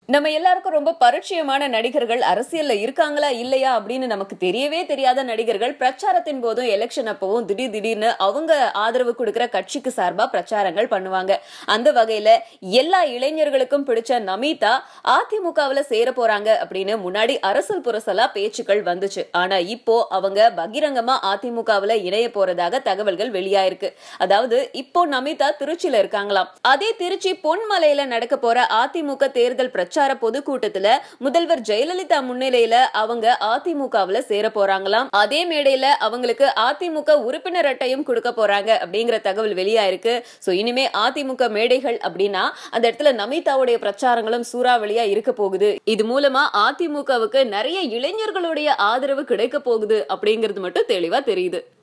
நம்ம எல்லாருக்கும் ரொம்ப பரிச்சயமான நடிகர்கள் அரசியல்ல இருக்காங்களா இல்லையா அப்படின்னு நமக்கு தெரியவே தெரியாத நடிகர்கள் பிரச்சாரத்தின் போதும் எலெக்ஷன் அப்பவும் திடீர் திடீர்னு அவங்க ஆதரவு கொடுக்கிற கட்சிக்கு சார்பா பிரச்சாரங்கள் பண்ணுவாங்க அந்த வகையில எல்லா இளைஞர்களுக்கும் பிடிச்ச நமிதா அதிமுகவுல சேர போறாங்க அப்படின்னு முன்னாடி அரசல் புரசலா பேச்சுக்கள் வந்துச்சு ஆனா இப்போ அவங்க பகிரங்கமா அதிமுகவுல இணைய போறதாக தகவல்கள் வெளியாயிருக்கு அதாவது இப்போ நமிதா திருச்சியில இருக்காங்களாம் அதே திருச்சி பொன்மலையில நடக்க போற அதிமுக தேர்தல் பிரச்சார பொதுக்கூட்டத்துல முதல்வர் ஜெயலலிதா முன்னிலையில அவங்க அதிமுகவுல சேர போறாங்களாம் அதே மேடையில அவங்களுக்கு அதிமுக உறுப்பினர் அட்டையும் கொடுக்க போறாங்க அப்படிங்கிற தகவல் வெளியாயிருக்கு சோ இனிமே அதிமுக மேடைகள் அப்படின்னா அந்த இடத்துல நமிதாவுடைய பிரச்சாரங்களும் சூறாவளியா இருக்க போகுது இது மூலமா அதிமுகவுக்கு நிறைய இளைஞர்களுடைய ஆதரவு கிடைக்க போகுது அப்படிங்கிறது மட்டும் தெளிவா தெரியுது